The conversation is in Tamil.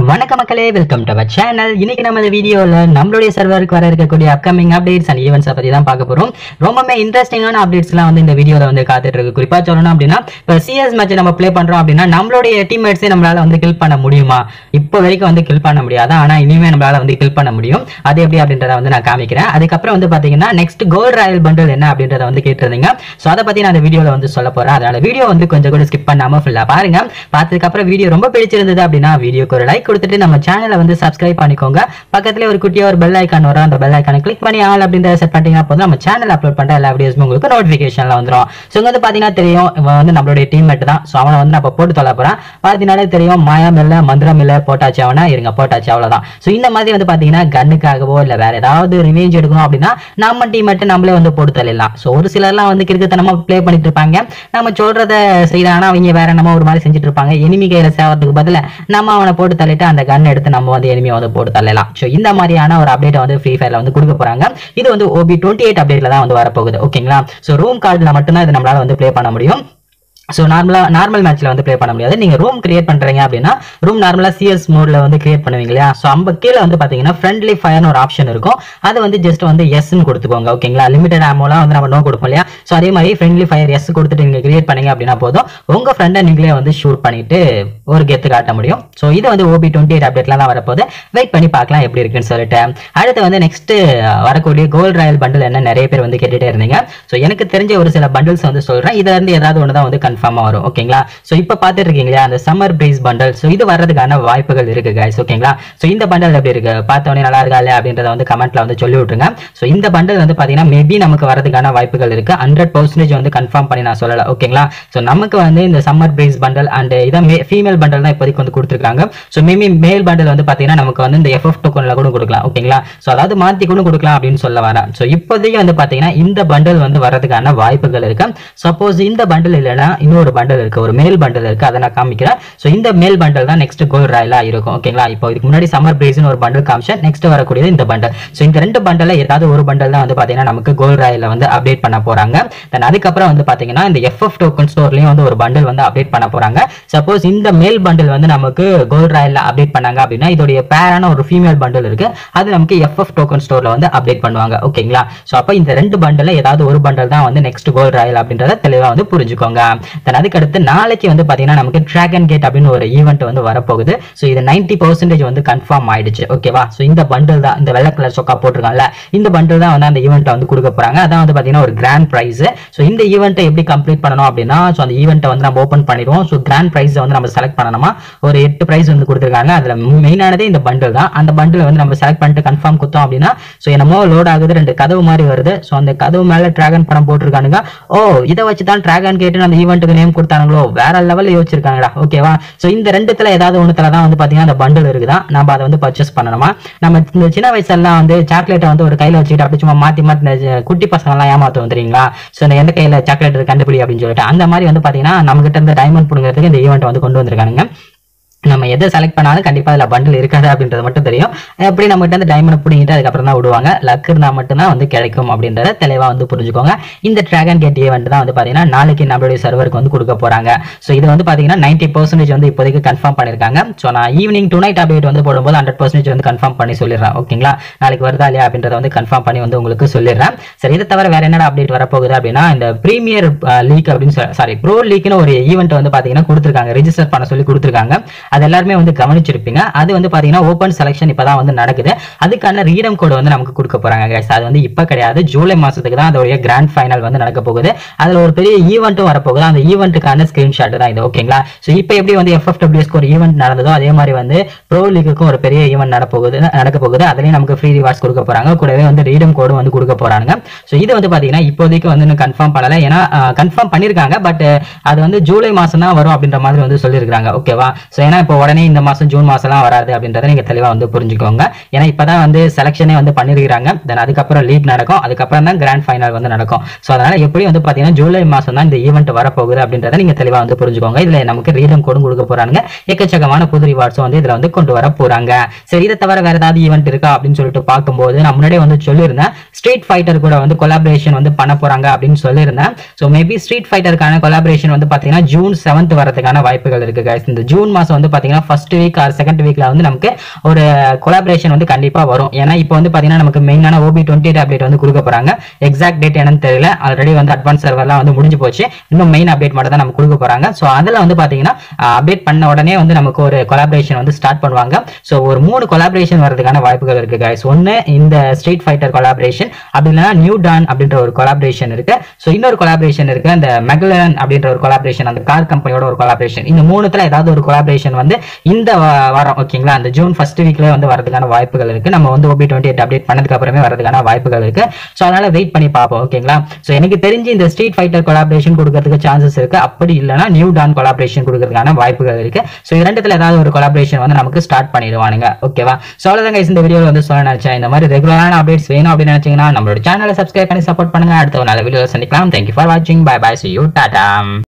வணக்கம் மக்களே வெல்கம் டு அவர் சேனல் இன்னைக்கு நம்ம இந்த வீடியோல நம்மளுடைய சர்வருக்கு வர இருக்கக்கூடிய அப்கமிங் அப்டேட்ஸ் அண்ட் ஈவெண்ட்ஸ் பத்தி தான் பார்க்க போறோம் ரொம்பவே இன்ட்ரெஸ்டிங்கான அப்டேட்ஸ்லாம் வந்து இந்த வீடியோல வந்து காத்துட்டு இருக்கு குறிப்பா சொல்லணும் அப்படின்னா இப்போ சிஎஸ் மேட்ச் நம்ம ப்ளே பண்றோம் அப்படின்னா நம்மளுடைய டீம்மேட்ஸே நம்மளால வந்து கில் பண்ண முடியுமா இப்போ வரைக்கும் வந்து கில் பண்ண முடியாது ஆனா இனிமே நம்மளால வந்து கில் பண்ண முடியும் அது எப்படி அப்படின்றத வந்து நான் காமிக்கிறேன் அதுக்கப்புறம் வந்து பாத்தீங்கன்னா நெக்ஸ்ட் கோல்ட் ராயல் பண்டில் என்ன அப்படின்றத வந்து கேட்டிருந்தீங்க ஸோ அதை பத்தி நான் இந்த வீடியோல வந்து சொல்ல போறேன் அதனால வீடியோ வந்து கொஞ்சம் கூட ஸ்கிப் பண்ணாம ஃபுல்லா பாருங்க பார்த்ததுக்கு அப்புறம் வீடியோ ரொம்ப பிடிச்சிருந்தது அப்படின்னா வீடியோக்கு ஒரு லைக் கொடுத்துட்டு நம்ம சேனலை வந்து சப்ஸ்கிரைப் பண்ணிக்கோங்க பக்கத்துல ஒரு குட்டியா ஒரு பெல் ஐக்கான் வரும் அந்த பெல் ஐக்கானை கிளிக் பண்ணி ஆல் அப்படின்றத செட் பண்ணிட்டீங்கன்னா போதும் நம்ம சேனல் அப்லோட் பண்ற எல்லா வீடியோஸும் உங்களுக்கு நோட்டிஃபிகேஷன்ல வந்துரும் ஸோ இங்க வந்து பாத்தீங்கன்னா தெரியும் இவன் வந்து நம்மளுடைய டீம்மேட் தான் ஸோ அவனை வந்து நம்ம போட்டு தொலை போறான் பார்த்தீங்கன்னாலே தெரியும் மாயம் இல்ல மந்திரம் இல்ல போட்டாச்சு அவனா இருங்க போட்டாச்சு அவ்வளவுதான் ஸோ இந்த மாதிரி வந்து பாத்தீங்கன்னா கண்ணுக்காகவோ இல்ல வேற ஏதாவது ரிவேஞ்ச் எடுக்கணும் அப்படின்னா நம்ம டீம்மேட் நம்மளே வந்து போட்டு தள்ளிடலாம் ஸோ ஒரு சிலர்லாம் வந்து கிரிக்கெட்டனமா ப்ளே பண்ணிட்டு இருப்பாங்க நம்ம சொல்றத செய்யறாங்கன்னா அவங்க வேற நம்ம ஒரு மாதிரி செஞ்சுட்டு இருப்பாங்க எனிமி கையில சேவறதுக்கு பதிலா நம்ம அவனை போட்டு தள்ளிட்டு அந்த கன் எடுத்து நம்ம வந்து எனிமியை வந்து போட்டு தள்ளலாம் ஸோ இந்த மாதிரியான ஒரு அப்டேட் வந்து ஃப்ரீ ஃபயர்ல வந்து கொடுக்க போறாங்க இது வந்து ஓபி டுவெண்ட்டி எயிட் அப்டேட்ல தான் வந்து வரப்போகுது ஓகேங்களா ஸோ ரூம் கார்டில் மட்டும்தான் இது நம்மளால வந்து ப்ளே பண்ண முடியும் ஸோ நார்மலாக நார்மல் மேட்ச்ல வந்து ப்ளே பண்ண முடியாது நீங்கள் ரூம் கிரியேட் பண்ணுறீங்க அப்படின்னா ரூம் நார்மலாக சிஎஸ் மோட்ல வந்து கிரியேட் பண்ணுவீங்க இல்லையா ஸோ அம்ப கீழே வந்து பார்த்தீங்கன்னா ஃப்ரெண்ட்லி ஃபயர்னு ஒரு ஆப்ஷன் இருக்கும் அது வந்து ஜஸ்ட் வந்து எஸ்ன்னு கொடுத்துக்கோங்க ஓகேங்களா லிமிடெட் ஆமோலாம் வந்து நம்ம நோ கொடுப்போம் இல்லையா ஸோ அதே மாதிரி ஃப்ரெண்ட்லி ஃபயர் எஸ் கொடுத்துட்டு நீங்கள் கிரியேட் பண்ணீங்க அப்படின்னா போதும் உங்கள் ஃப்ரெண்டை நீங்களே வந்து ஷூட் பண்ணிட்டு ஒரு கெத்து காட்ட முடியும் ஸோ இது வந்து ஓபி டுவெண்ட்டி எயிட் அப்டேட்லாம் தான் வரப்போது வெயிட் பண்ணி பார்க்கலாம் எப்படி இருக்குன்னு சொல்லிட்டு அடுத்து வந்து நெக்ஸ்ட் வரக்கூடிய கோல்ட் ராயல் பண்டில் என்ன நிறைய பேர் வந்து கேட்டுட்டே இருந்தீங்க ஸோ எனக்கு தெரிஞ்ச ஒரு சில பண்டில்ஸ் வந்து சொல்றேன் இதுல இருந்து ஏதாவது ஒன்று தான் வந்து கன்ஃபார்மா வரும் ஓகேங்களா ஸோ இப்போ பார்த்துட்டு இருக்கீங்களா அந்த சம்மர் பிரீஸ் பண்டல் ஸோ இது வர்றதுக்கான வாய்ப்புகள் இருக்கு guys ஓகேங்களா ஸோ இந்த பண்டல் எப்படி இருக்கு பார்த்தவொடனே நல்லா இருக்கா இல்லையா அப்படின்றத வந்து கமெண்ட்ல வந்து சொல்லி விட்டுருங்க ஸோ இந்த பண்டல் வந்து பார்த்தீங்கன்னா மேபி நமக்கு வரதுக்கான வாய்ப்புகள் இருக்கு ஹண்ட்ரட் பர்சன்டேஜ் வந்து கன்ஃபார்ம் பண்ணி நான் சொல்லல ஓகேங்களா ஸோ நமக்கு வந்து இந்த சம்மர் பிரீஸ் பண்டல் அண்ட் இதான் ஃபீமேல் பண்டல் தான் இப்போதைக்கு வந்து கொடுத்துருக்காங்க ஸோ மேபி மேல் பண்டல் வந்து பார்த்தீங்கன்னா நமக்கு வந்து இந்த எஃப்எஃப் டோக்கன்ல கூட கொடுக்கலாம் ஓகேங்களா ஸோ அதாவது மாத்தி கூட கொடுக்கலாம் அப்படின்னு சொல்ல வரேன் ஸோ இப்போதைக்கு வந்து பார்த்தீங்கன்னா இந்த பண்டல் வந்து வரதுக்கான வாய்ப்புகள் இருக்கு சப்போஸ் இந்த பண்டல் இல்லைன்னா இன்னொரு பண்டல் இருக்கு ஒரு மேல் பண்டல் இருக்கு அதை நான் காமிக்கிறேன் ஸோ இந்த மேல் பண்டல் தான் நெக்ஸ்ட் கோல்ட் ராயலா இருக்கும் ஓகேங்களா இப்போ இதுக்கு முன்னாடி சம்மர் பிரேஸ்னு ஒரு பண்டல் காமிச்சேன் நெக்ஸ்ட் வரக்கூடியது இந்த பண்டல் ஸோ இந்த ரெண்டு பண்டல்ல ஏதாவது ஒரு பண்டல் தான் வந்து பார்த்தீங்கன்னா நமக்கு கோல்ட் ராயல வந்து அப்டேட் பண்ண போறாங்க தென் அதுக்கப்புறம் வந்து பார்த்தீங்கன்னா இந்த எஃப்எஃப் டோக்கன் ஸ்டோர்லயும் வந்து ஒரு பண்டல் வந்து அப்டேட் பண்ண போறாங்க சப்போஸ் இந்த மேல் பண்டல் வந்து நமக்கு கோல்ட் ராயல்ல அப்டேட் பண்ணாங்க அப்படின்னா இதோடைய பேரான ஒரு ஃபீமேல் பண்டல் இருக்கு அது நமக்கு எஃப்எஃப் டோக்கன் ஸ்டோர்ல வந்து அப்டேட் பண்ணுவாங்க ஓகேங்களா ஸோ அப்போ இந்த ரெண்டு பண்டல்ல ஏதாவது ஒரு பண்டல் தான் வந்து நெக்ஸ்ட் கோல்ட் ராயல் அப்படின்றத தெளிவாக வந்து புரிஞ்சுக்கோங்க தென் அதுக்கடுத்து நாளைக்கு வந்து பார்த்தீங்கன்னா நமக்கு டிராகன் கேட் அப்படின்னு ஒரு ஈவெண்ட் வந்து வரப்போகுது ஸோ இது நைன்டி பர்சன்டேஜ் வந்து கன்ஃபார்ம் ஆயிடுச்சு ஓகேவா ஸோ இந்த பண்டில் தான் இந்த வெள்ளை கலர் சொக்கா போட்டிருக்காங்கல்ல இந்த பண்டில் தான் வந்து அந்த ஈவெண்ட்டை வந்து கொடுக்க போறாங்க அதான் வந்து பார்த்தீங்கன்னா ஒரு கிராண்ட் ப்ரைஸ் ஸோ இந்த ஈவெண்ட்டை எப்படி கம்ப்ளீட் பண்ணணும் அப்படின்னா ஸோ அந்த ஈவெண்ட்டை வந்து நம்ம ஓப்பன் பண்ணிடுவோம் ஸோ கிராண்ட் ப்ரைஸை வந்து நம்ம செலக்ட் பண்ணணுமா ஒரு எட்டு ப்ரைஸ் வந்து கொடுத்துருக்காங்க அதில் மெயினானதே இந்த பண்டில் தான் அந்த பண்டில் வந்து நம்ம செலக்ட் பண்ணிட்டு கன்ஃபார்ம் குத்தோம் அப்படின்னா ஸோ என்னமோ லோட் ஆகுது ரெண்டு கதவு மாதிரி வருது ஸோ அந்த கதவு மேலே டிராகன் படம் போட்டிருக்கானுங்க ஓ இதை வச்சு தான் டிராகன் கேட்டு அந்த ஈவெண்ட்டுக்கு நேம் கொடுத்தானுங்களோ வேற லெவலில் யோசிச்சிருக்காங்கடா ஓகேவா ஸோ இந்த ரெண்டுத்துல ஏதாவது ஒன்றுத்துல தான் வந்து பார்த்தீங்கன்னா அந்த பண்டில் இருக்குதா நம்ம அதை வந்து பர்ச்சேஸ் பண்ணணுமா நம்ம இந்த சின்ன வயசுலாம் வந்து சாக்லேட்டை வந்து ஒரு கையில் வச்சுக்கிட்டு அப்படி சும்மா மாற்றி மாற்றி இந்த குட்டி பசங்கள்லாம் ஏமாத்தும் தெரியுங்களா ஸோ இந்த எந்த கையில் சாக்லேட் கண்டுபிடி அப்படின்னு சொல்லிட்டு அந்த மாதிரி வந்து பார்த்தீங்கன்னா நம்ம கிட்ட இருந்து டைமண்ட் பிடுங்கிறதுக்கு இந்த ஈவெண்ட் வந்து கொண்டு வந்திருக்கானுங்க நம்ம எதை செலக்ட் பண்ணாலும் கண்டிப்பா அதுல பண்டில் இருக்காது அப்படின்றது மட்டும் தெரியும் எப்படி நம்ம கிட்ட வந்து டைமண்ட் பிடிங்கிட்டு அதுக்கப்புறம் தான் விடுவாங்க லக் இருந்தா மட்டும்தான் வந்து கிடைக்கும் அப்படின்றத தெளிவா வந்து புரிஞ்சுக்கோங்க இந்த டிராகன் கேட் ஈவெண்ட் தான் வந்து பாத்தீங்கன்னா நாளைக்கு நம்மளுடைய சர்வருக்கு வந்து கொடுக்க போறாங்க ஸோ இது வந்து பாத்தீங்கன்னா நைன்டி பர்சன்டேஜ் வந்து இப்போதைக்கு கன்ஃபார்ம் பண்ணிருக்காங்க ஸோ நான் ஈவினிங் டு நைட் அப்டேட் வந்து போடும்போது ஹண்ட்ரட் பர்சன்டேஜ் வந்து கன்ஃபார்ம் பண்ணி சொல்லிடுறேன் ஓகேங்களா நாளைக்கு வருதா இல்லையா அப்படின்றத வந்து கன்ஃபார்ம் பண்ணி வந்து உங்களுக்கு சொல்லிடுறேன் சரி இதை தவிர வேற என்னடா அப்டேட் வரப்போகுது அப்படின்னா இந்த பிரீமியர் லீக் அப்படின்னு சாரி ப்ரோ லீக்னு ஒரு ஈவெண்ட் வந்து பாத்தீங்கன்னா கொடுத்துருக்காங்க ரெஜிஸ்டர் பண்ண சொல்லி கொடுத்துருக்காங்க அது எல்லாருமே வந்து கவனிச்சிருப்பீங்க அது வந்து பாத்தீங்கன்னா ஓப்பன் செலெக்ஷன் இப்பதான் வந்து நடக்குது அதுக்கான ரீடம் கோடு வந்து நமக்கு கொடுக்க போறாங்க guys அது வந்து இப்ப கிடையாது ஜூலை மாசத்துக்கு தான் அதோடைய கிராண்ட் ஃபைனல் வந்து நடக்க போகுது அதுல ஒரு பெரிய ஈவெண்ட்டும் வரப்போகுது அந்த ஈவெண்ட்டுக்கான ஸ்கிரீன்ஷாட் தான் இது ஓகேங்களா ஸோ இப்போ எப்படி வந்து எஃப்எஃப்டபிள்யூஸ்க்கு ஒரு ஈவெண்ட் நடந்ததோ அதே மாதிரி வந்து ப்ரோ லீக்குக்கும் ஒரு பெரிய ஈவெண்ட் நடப்போகுது நடக்க போகுது அதுலயும் நமக்கு ஃப்ரீ ரிவார்ட்ஸ் கொடுக்க போறாங்க கூடவே வந்து ரீடம் கோடும் வந்து கொடுக்க போறாங்க ஸோ இது வந்து பாத்தீங்கன்னா இப்போதைக்கு வந்து இன்னும் கன்ஃபார்ம் பண்ணல ஏன்னா கன்ஃபார்ம் பண்ணிருக்காங்க பட் அது வந்து ஜூலை மாசம் தான் வரும் அப்படின்ற மாதிரி வந்து சொல்லியிருக்காங்க ஓகேவா ஸோ ஏன்னா இப்போ உடனே இந்த மாசம் ஜூன் மாசம்லாம் வராது அப்படின்றத நீங்க தெளிவா வந்து புரிஞ்சுக்கோங்க ஏன்னா இப்பதான் வந்து செலக்ஷனே வந்து பண்ணிருக்காங்க தென் அதுக்கப்புறம் லீக் நடக்கும் அதுக்கப்புறம் தான் கிராண்ட் ஃபைனல் வந்து நடக்கும் ஸோ அதனால எப்படி வந்து பாத்தீங்கன்னா ஜூலை மாசம் தான் இந்த ஈவெண்ட் வரப்போகுது அப்படின்றத நீங்க தெளிவா வந்து புரிஞ்சுக்கோங்க இதுல நமக்கு ரீடம் கோடும் கொடுக்க போறாங்க எக்கச்சக்கமான புது ரிவார்ட்ஸும் வந்து இதுல வந்து கொண்டு வர போறாங்க சரி இதை தவிர வேற ஏதாவது ஈவெண்ட் இருக்கா அப்படின்னு சொல்லிட்டு பார்க்கும்போது நான் முன்னாடியே வந்து சொல்லியிருந்தேன் ஸ்ட்ரீட் ஃபைட்டர் கூட வந்து கொலாபரேஷன் வந்து பண்ண போறாங்க அப்படின்னு சொல்லியிருந்தேன் ஸோ மேபி ஸ்ட்ரீட் ஃபைட்டருக்கான கொலாபரேஷன் வந்து பாத்தீங்கன்னா ஜூன் செவன்த் வரதுக்கான வாய்ப்புகள் இருக்கு guys இந்த ஜூன் மாசம் வந்து வந்து பாத்தீங்கன்னா ஃபர்ஸ்ட் வீக் ஆர் செகண்ட் வீக்ல வந்து நமக்கு ஒரு கொலாபரேஷன் வந்து கண்டிப்பா வரும் ஏன்னா இப்போ வந்து பாத்தீங்கன்னா நமக்கு மெயினான ஓபி டுவெண்ட்டி அப்டேட் வந்து கொடுக்க போறாங்க எக்ஸாக்ட் டேட் என்னன்னு தெரியல ஆல்ரெடி வந்து அட்வான்ஸ் சர்வர்லாம் வந்து முடிஞ்சு போச்சு இன்னும் மெயின் அப்டேட் மட்டும் தான் நமக்கு கொடுக்க போறாங்க ஸோ அதில் வந்து பாத்தீங்கன்னா அப்டேட் பண்ண உடனே வந்து நமக்கு ஒரு கொலாபரேஷன் வந்து ஸ்டார்ட் பண்ணுவாங்க ஸோ ஒரு மூணு கொலாபரேஷன் வரதுக்கான வாய்ப்புகள் இருக்கு guys ஒன்னு இந்த ஸ்ட்ரீட் ஃபைட்டர் கொலாபரேஷன் அப்படி இல்லைன்னா நியூ டான் அப்படின்ற ஒரு கொலாபரேஷன் இருக்கு ஸோ இன்னொரு கொலாபரேஷன் இருக்கு அந்த மெகலன் அப்படின்ற ஒரு கொலாபரேஷன் அந்த கார் கம்பெனியோட ஒரு கொலாபரேஷன் இந்த மூணுத்துல ஏதாவது ஒரு கொலாபரேஷன் வந்து இந்த வா- வாரம் ஓகேங்களா அந்த ஜூன் ஃபர்ஸ்ட் வீக்ல வந்து வரதுக்கான வாய்ப்புகள் இருக்கு நம்ம வந்து ஓபி டுவெண்ட்டி எயிட் அப்டேட் பண்ணதுக்கு அப்புறமே வரதுக்கான வாய்ப்புகள் இருக்கு ஸோ அதனால வெயிட் பண்ணி பார்ப்போம் ஓகேங்களா ஸோ எனக்கு தெரிஞ்சு இந்த ஸ்ட்ரீட் ஃபைட்டர் கொலாபரேஷன் கொடுக்கறதுக்கு சான்சஸ் இருக்கு அப்படி இல்லைன்னா நியூ டான் கொலாபரேஷன் கொடுக்கறதுக்கான வாய்ப்புகள் இருக்கு ஸோ இரண்டுத்துல ஏதாவது ஒரு கொலாபரேஷன் வந்து நமக்கு ஸ்டார்ட் பண்ணிடுவானுங்க ஓகேவா ஸோ அவ்வளோதான் guys இந்த வீடியோவில் வந்து சொல்ல நினைச்சேன் இந்த மாதிரி ரெகுலரான அப்டேட்ஸ் வேணும் அப்படின்னு நினைச்சீங்கன்னா நம்மளோட சேனலை சப்ஸ்கிரைப் பண்ணி சப்போர்ட் பண்ணுங்க அடுத்த ஒரு நல்ல வீடியோ சந்திக்கலாம் தேங்க்யூ ஃபார் வாட்சிங் bye bye see you Tata